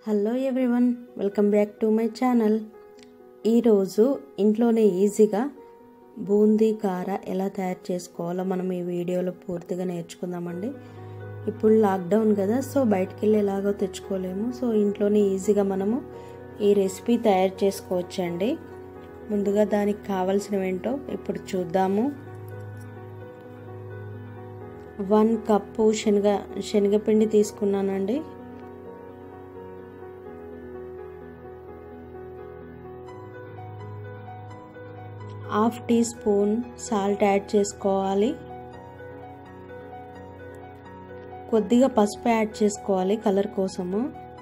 hello everyone welcome back to my channel ఈరోజు ఇంట్లోనే ఈజీగా బూందీ కార ఎలా తయారు చేసుకోవాలో మనం ఈ వీడియోలో పూర్తిగా నేర్చుకుందామండి ఇప్పుడు లాక్డౌన్ కదా సో బయటికి వెళ్ళి ఎలాగో తెచ్చుకోలేము సో ఇంట్లోనే ఈజీగా మనము ఈ రెసిపీ తయారు చేసుకోవచ్చండి ముందుగా దానికి కావాల్సినవేంటో ఇప్పుడు చూద్దాము వన్ కప్పు శనగ శనగపిండి తీసుకున్నానండి half teaspoon salt add చేసుకోవాలి కొద్దిగా పసుపు యాడ్ చేసుకోవాలి కలర్ కోసము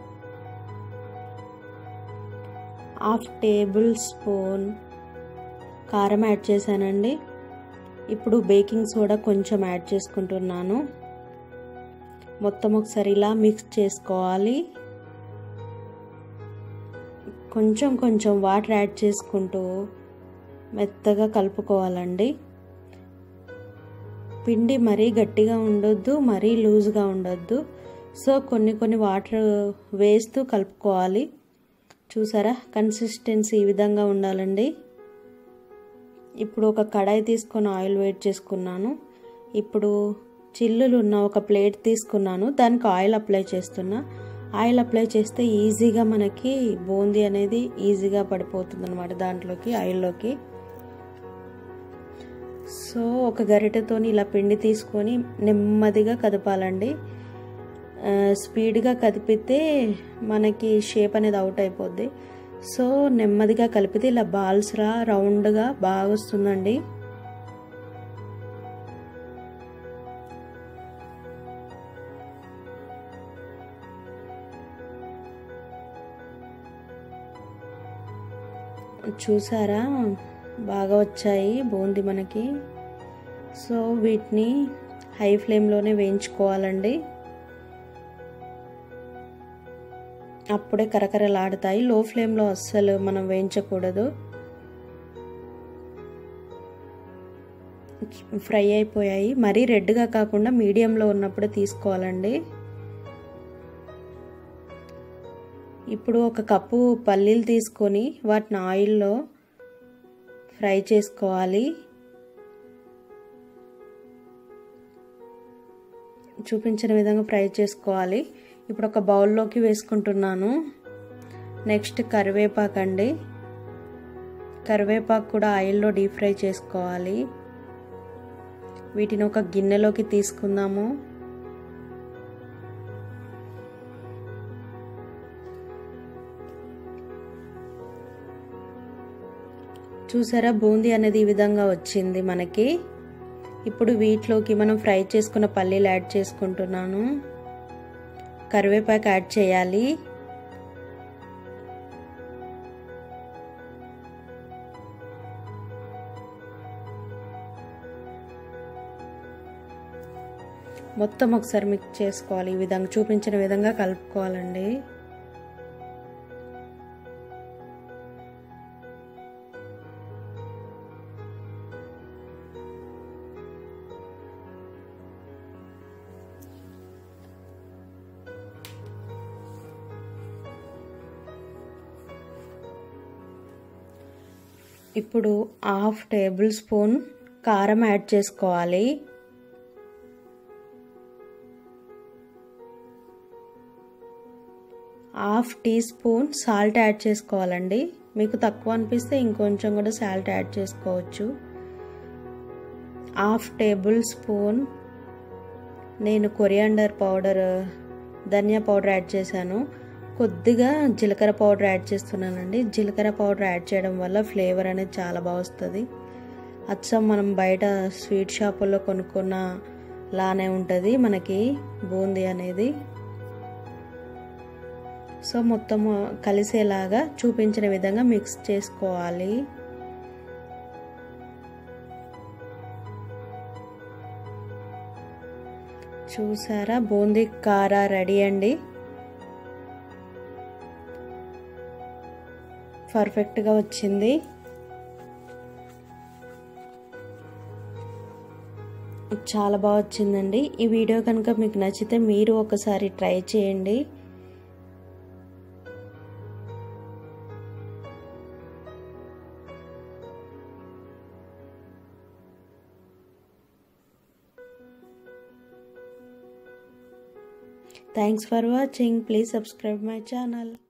హాఫ్ టేబుల్ స్పూన్ కారం యాడ్ చేశానండి ఇప్పుడు బేకింగ్ సోడా కొంచెం యాడ్ చేసుకుంటున్నాను మొత్తం ఒకసారి ఇలా మిక్స్ చేసుకోవాలి కొంచెం కొంచెం వాటర్ యాడ్ చేసుకుంటూ మెత్తగా కలుపుకోవాలండి పిండి మరీ గట్టిగా ఉండొద్దు మరీ లూజ్గా ఉండొద్దు సో కొన్ని కొన్ని వాటర్ వేస్తూ కలుపుకోవాలి చూసారా కన్సిస్టెన్సీ ఈ విధంగా ఉండాలండి ఇప్పుడు ఒక కడాయి తీసుకొని ఆయిల్ వేట్ చేసుకున్నాను ఇప్పుడు చిల్లులు ఉన్న ఒక ప్లేట్ తీసుకున్నాను దానికి ఆయిల్ అప్లై చేస్తున్నా ఆయిల్ అప్లై చేస్తే ఈజీగా మనకి బూందీ అనేది ఈజీగా పడిపోతుంది అనమాట దాంట్లోకి ఆయిల్లోకి సో ఒక గరిటెతో ఇలా పిండి తీసుకొని నెమ్మదిగా కదపాలండి స్పీడ్గా కదిపితే మనకి షేప్ అనేది అవుట్ అయిపోద్ది సో నెమ్మదిగా కలిపితే ఇలా బాల్స్లా రౌండ్గా బాగా వస్తుందండి చూసారా బాగా వచ్చాయి బూంది మనకి సో వీటిని హై ఫ్లేమ్లోనే వేయించుకోవాలండి అప్పుడే కరకరలాడుతాయి లో ఫ్లేమ్లో అస్సలు మనం వేయించకూడదు ఫ్రై అయిపోయాయి మరీ రెడ్గా కాకుండా మీడియంలో ఉన్నప్పుడే తీసుకోవాలండి ఇప్పుడు ఒక కప్పు పల్లీలు తీసుకొని వాటిని ఆయిల్లో ఫ్రై చేసుకోవాలి చూపించిన విధంగా ఫ్రై చేసుకోవాలి ఇప్పుడు ఒక బౌల్లోకి వేసుకుంటున్నాను నెక్స్ట్ కరివేపాకు అండి కరివేపాకు కూడా ఆయిల్లో డీప్ ఫ్రై చేసుకోవాలి వీటిని ఒక గిన్నెలోకి తీసుకుందాము చూసారా బూందీ అనేది ఈ విధంగా వచ్చింది మనకి ఇప్పుడు వీటిలోకి మనం ఫ్రై చేసుకున్న పల్లీలు యాడ్ చేసుకుంటున్నాను కరివేపాకు యాడ్ చేయాలి మొత్తం ఒకసారి మిక్స్ చేసుకోవాలి ఈ విధంగా చూపించిన విధంగా కలుపుకోవాలండి ఇప్పుడు హాఫ్ టేబుల్ స్పూన్ కారం యాడ్ చేసుకోవాలి half teaspoon salt add చేసుకోవాలండి మీకు తక్కువ అనిపిస్తే ఇంకొంచెం కూడా సాల్ట్ యాడ్ చేసుకోవచ్చు హాఫ్ టేబుల్ స్పూన్ నేను కొరియాండర్ పౌడర్ ధనియా పౌడర్ యాడ్ చేశాను కొద్దిగా జీలకర్ర పౌడర్ యాడ్ చేస్తున్నానండి జీలకర్ర పౌడర్ యాడ్ చేయడం వల్ల ఫ్లేవర్ అనేది చాలా బాగా వస్తుంది అచ్చం మనం బయట స్వీట్ షాపుల్లో కొనుక్కున్న లానే ఉంటుంది మనకి బూందీ అనేది సో మొత్తం కలిసేలాగా చూపించిన విధంగా మిక్స్ చేసుకోవాలి చూసారా బూందీ కారా రెడీ అండి పర్ఫెక్ట్గా వచ్చింది చాలా బాగా వచ్చిందండి ఈ వీడియో కనుక మీకు నచ్చితే మీరు ఒకసారి ట్రై చేయండి thanks for watching please subscribe my channel